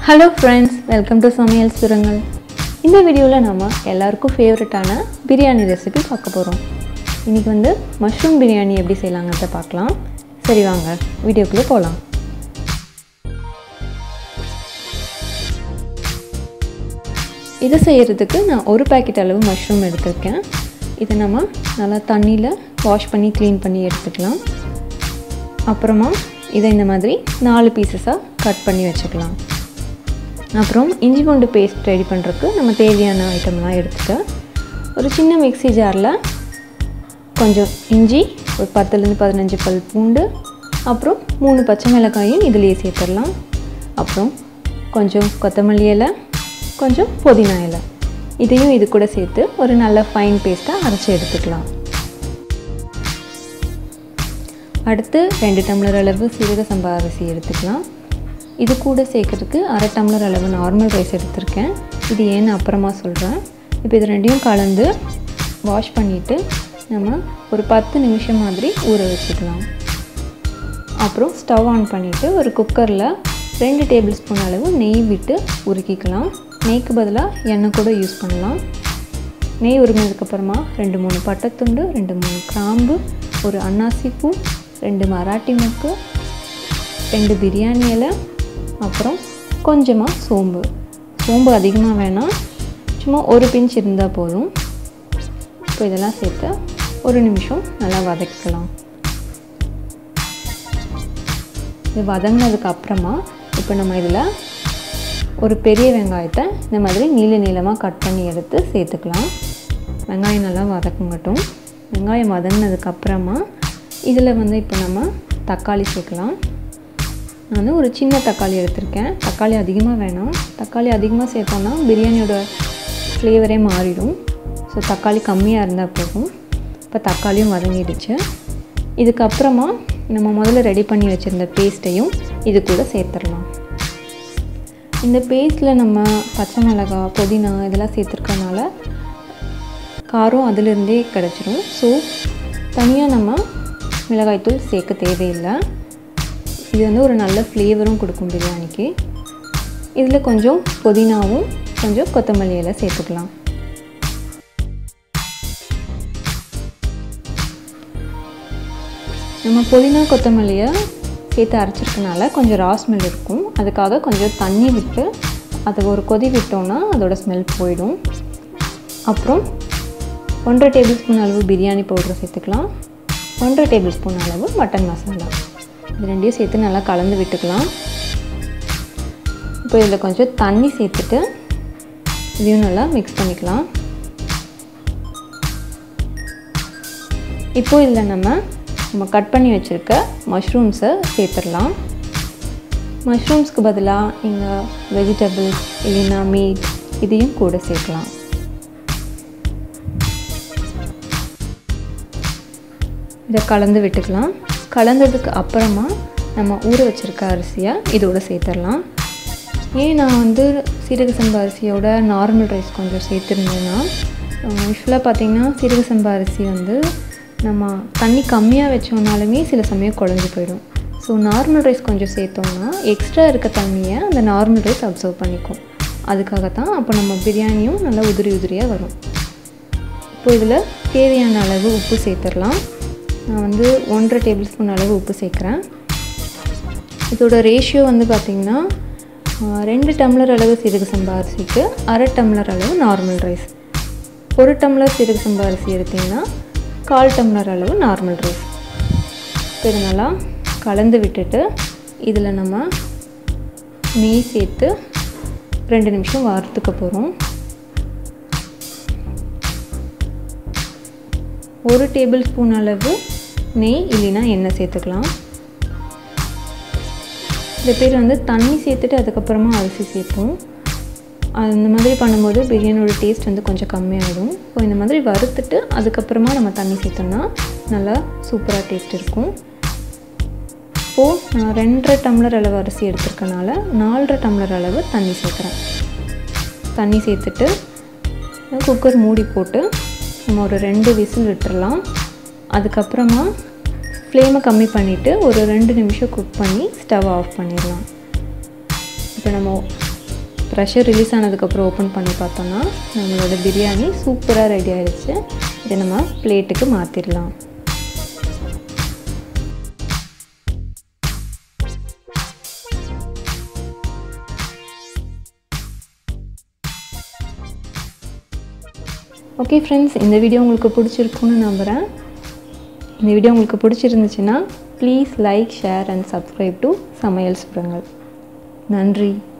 hello friends welcome to Samayal சுரங்கள் இந்த வீடியோவில் நம்ம எல்லாருக்கும் ஃபேவரட்டான பிரியாணி ரெசிபி பார்க்க போகிறோம் இன்றைக்கி வந்து மஷ்ரூம் பிரியாணி எப்படி செய்யலாங்கிறத பார்க்கலாம் சரி வாங்க வீடியோக்குள்ளே போகலாம் இதை செய்கிறதுக்கு நான் ஒரு பேக்கெட் அளவு மஷ்ரூம் எடுத்திருக்கேன் இதை நம்ம நல்லா தண்ணியில் வாஷ் பண்ணி க்ளீன் பண்ணி எடுத்துக்கலாம் அப்புறமா இதை இந்த மாதிரி நாலு பீசஸாக கட் பண்ணி வச்சுக்கலாம் அப்புறம் இஞ்சி பூண்டு பேஸ்ட் ரெடி பண்ணுறதுக்கு நம்ம தேவையான ஐட்டம்லாம் எடுத்துட்டு ஒரு சின்ன மிக்ஸி ஜாரில் கொஞ்சம் இஞ்சி ஒரு பத்துலேருந்து பதினஞ்சு பல் பூண்டு அப்புறம் மூணு பச்சை மிளகாயும் இதுலேயே சேர்த்துடலாம் அப்புறம் கொஞ்சம் கொத்தமல்லி இலை கொஞ்சம் புதினா இலை இதையும் இது கூட சேர்த்து ஒரு நல்ல ஃபைன் பேஸ்ட்டாக அரைச்சி எடுத்துக்கலாம் அடுத்து ரெண்டு டம்ளர் அளவு சீரக சம்பா அரிசி எடுத்துக்கலாம் இது கூட சேர்க்குறதுக்கு அரை டம்ளர் அளவு நார்மல் ரைஸ் எடுத்திருக்கேன் இது ஏன்னு அப்புறமா சொல்கிறேன் இப்போ இது ரெண்டையும் கலந்து வாஷ் பண்ணிவிட்டு நம்ம ஒரு பத்து நிமிஷம் மாதிரி ஊற வச்சுக்கலாம் அப்புறம் ஸ்டவ் ஆன் பண்ணிவிட்டு ஒரு குக்கரில் ரெண்டு டேபிள் ஸ்பூன் அளவு நெய் விட்டு உருக்கிக்கலாம் நெய்க்கு பதிலாக எண்ணெய் கூட யூஸ் பண்ணலாம் நெய் உருங்கினதுக்கப்புறமா ரெண்டு மூணு பட்டைத்துண்டு ரெண்டு மூணு கிராம்பு ஒரு அன்னாசி பூ ரெண்டு மராட்டி மொக்கு ரெண்டு பிரியாணி இலை அப்புறம் கொஞ்சமாக சோம்பு சோம்பு அதிகமாக வேணாம் சும்மா ஒரு பிஞ்ச் இருந்தால் போதும் இப்போ இதெல்லாம் சேர்த்து ஒரு நிமிஷம் நல்லா வதக்கலாம் இது வதங்கினதுக்கு அப்புறமா இப்போ நம்ம இதில் ஒரு பெரிய வெங்காயத்தை இந்த மாதிரி நீள நீளமாக கட் பண்ணி எடுத்து சேர்த்துக்கலாம் வெங்காயம் நல்லா வதக்குங்கட்டும் வெங்காயம் வதங்கினதுக்கு அப்புறமா இதில் வந்து இப்போ நம்ம தக்காளி சேர்க்கலாம் நான் வந்து ஒரு சின்ன தக்காளி எடுத்திருக்கேன் தக்காளி அதிகமாக வேணாம் தக்காளி அதிகமாக சேர்த்தோன்னா பிரியாணியோட ஃப்ளேவரே மாறிடும் ஸோ தக்காளி கம்மியாக இருந்தால் போதும் இப்போ தக்காளியும் வதங்கிடுச்சு இதுக்கப்புறமா நம்ம முதல்ல ரெடி பண்ணி வச்சுருந்த பேஸ்ட்டையும் இது கூட சேர்த்துடலாம் இந்த பேஸ்ட்டில் நம்ம பச்சை மிளகாய் புதினா இதெல்லாம் சேர்த்துருக்கனால காரம் அதிலிருந்தே கிடச்சிரும் ஸோ தனியாக நம்ம மிளகாய்த்தூள் சேர்க்க தேவையில்லை இது வந்து ஒரு நல்ல ஃப்ளேவரும் கொடுக்கும் பிரியாணிக்கு இதில் கொஞ்சம் புதினாவும் கொஞ்சம் கொத்தமல்லி இலை சேர்த்துக்கலாம் நம்ம புதினா கொத்தமல்லியை சேர்த்து அரைச்சிருக்கனால கொஞ்சம் ரா ஸ்மெல் இருக்கும் அதுக்காக கொஞ்சம் தண்ணி விட்டு அதை ஒரு கொதி விட்டோன்னா அதோட ஸ்மெல் போயிடும் அப்புறம் ஒன்றரை டேபிள் ஸ்பூன் அளவு பிரியாணி பவுடர் சேர்த்துக்கலாம் ஒன்றரை டேபிள் ஸ்பூன் அளவு மட்டன் மசாலா இது ரெண்டையும் சேர்த்து நல்லா கலந்து விட்டுக்கலாம் இப்போ இதில் கொஞ்சம் தண்ணி சேர்த்துட்டு இதையும் நல்லா மிக்ஸ் பண்ணிக்கலாம் இப்போ இதில் நம்ம நம்ம கட் பண்ணி வச்சுருக்க மஷ்ரூம்ஸை சேர்த்துடலாம் மஷ்ரூம்ஸ்க்கு பதிலாக நீங்கள் வெஜிடபிள்ஸ் இல்லைன்னா மீட் இதையும் கூட சேர்க்கலாம் இதை கலந்து விட்டுக்கலாம் கலந்ததுக்கு அப்புறமா நம்ம ஊற வச்சுருக்க அரிசியை இதோட சேர்த்துடலாம் ஏன் நான் வந்து சீரக சம்பா அரிசியோட நார்மல் ரைஸ் கொஞ்சம் சேர்த்துருந்தேன்னா யூஸ்வலாக பார்த்திங்கன்னா சீரக சம்பா அரிசி வந்து நம்ம தண்ணி கம்மியாக வச்சோம்னாலுமே சில சமயம் குழஞ்சி போயிடும் ஸோ நார்மல் ரைஸ் கொஞ்சம் சேர்த்தோம்னா எக்ஸ்ட்ரா இருக்க தண்ணியை அந்த நார்மல் ரைஸ் அப்சர்வ் பண்ணிக்கும் அதுக்காகத்தான் அப்போ நம்ம பிரியாணியும் நல்லா உதிரி உதிரியாக வரும் இப்போ இதில் தேவையான அளவு உப்பு சேர்த்துடலாம் நான் வந்து ஒன்றரை டேபிள் ஸ்பூன் அளவு உப்பு சேர்க்குறேன் இதோட ரேஷியோ வந்து பார்த்திங்கன்னா ரெண்டு டம்ளர் அளவு சீரக சம்பா அரிசிக்கு அரை டம்ளர் அளவு நார்மல் ரைஸ் ஒரு டம்ளர் சீரக சம்பா அரிசி எடுத்திங்கன்னா கால் டம்ளர் அளவு நார்மல் ரைஸ் இப்போ இது நல்லா கலந்து விட்டுட்டு இதில் நம்ம நெய் சேர்த்து ரெண்டு நிமிஷம் வறுத்துக்க போகிறோம் ஒரு டேபிள் ஸ்பூன் அளவு நெய் இல்லைன்னா எண்ணெய் சேர்த்துக்கலாம் இந்த பேர் வந்து தண்ணி சேர்த்துட்டு அதுக்கப்புறமா அரிசி சேர்ப்போம் அந்த மாதிரி பண்ணும்போது பிரியாணியோட டேஸ்ட் வந்து கொஞ்சம் கம்மியாகிடும் ஸோ இந்த மாதிரி வறுத்துட்டு அதுக்கப்புறமா நம்ம தண்ணி சேர்த்தோம்னா நல்லா சூப்பராக டேஸ்ட் இருக்கும் இப்போது நான் ரெண்டரை டம்ளர் அளவு அரிசி எடுத்திருக்கனால நாலரை டம்ளர் அளவு தண்ணி சேர்க்குறேன் தண்ணி சேர்த்துட்டு குக்கர் மூடி போட்டு நம்ம ஒரு ரெண்டு விசில் விட்டுறலாம் அதுக்கப்புறமா ஃப்ளேமை கம்மி பண்ணிவிட்டு ஒரு ரெண்டு நிமிஷம் குக் பண்ணி ஸ்டவ் ஆஃப் பண்ணிடலாம் இப்போ நம்ம ப்ரெஷர் ரிலீஸ் ஆனதுக்கப்புறம் ஓப்பன் பண்ணி பார்த்தோன்னா நம்மளோட பிரியாணி சூப்பராக ரெடி ஆயிடுச்சு இதை நம்ம பிளேட்டுக்கு மாற்றிடலாம் ஓகே ஃப்ரெண்ட்ஸ் இந்த வீடியோ உங்களுக்கு பிடிச்சிருக்குன்னு நம்புகிறேன் இந்த வீடியோ உங்களுக்கு பிடிச்சிருந்துச்சுன்னா please like share and subscribe to Samayal Surangal நன்றி